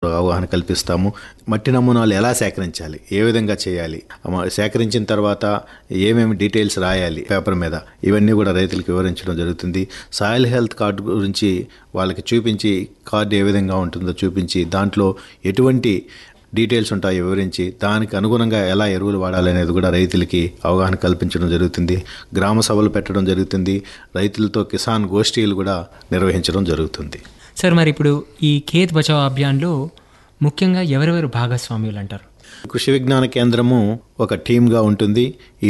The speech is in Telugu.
అవగాహన కల్పిస్తాము మట్టి నమూనాలు ఎలా సేకరించాలి ఏ విధంగా చేయాలి అమ- సేకరించిన తర్వాత ఏమేమి డీటెయిల్స్ రాయాలి పేపర్ మీద ఇవన్నీ కూడా రైతులకు వివరించడం జరుగుతుంది సాయిల్ హెల్త్ కార్డు గురించి వాళ్ళకి చూపించి కార్డు ఏ విధంగా ఉంటుందో చూపించి దాంట్లో ఎటువంటి డీటెయిల్స్ ఉంటాయో వివరించి దానికి అనుగుణంగా ఎలా ఎరువులు వాడాలనేది కూడా రైతులకి అవగాహన కల్పించడం జరుగుతుంది గ్రామ సభలు పెట్టడం జరుగుతుంది రైతులతో కిసాన్ గోష్ఠీలు కూడా నిర్వహించడం జరుగుతుంది సార్ మరి ఇప్పుడు ఈ ఖేత్ బచావ్ అభియాన్లో ముఖ్యంగా ఎవరెవరు భాగస్వామ్యులు అంటారు కృషి విజ్ఞాన కేంద్రము ఒక టీమ్గా ఉంటుంది ఈ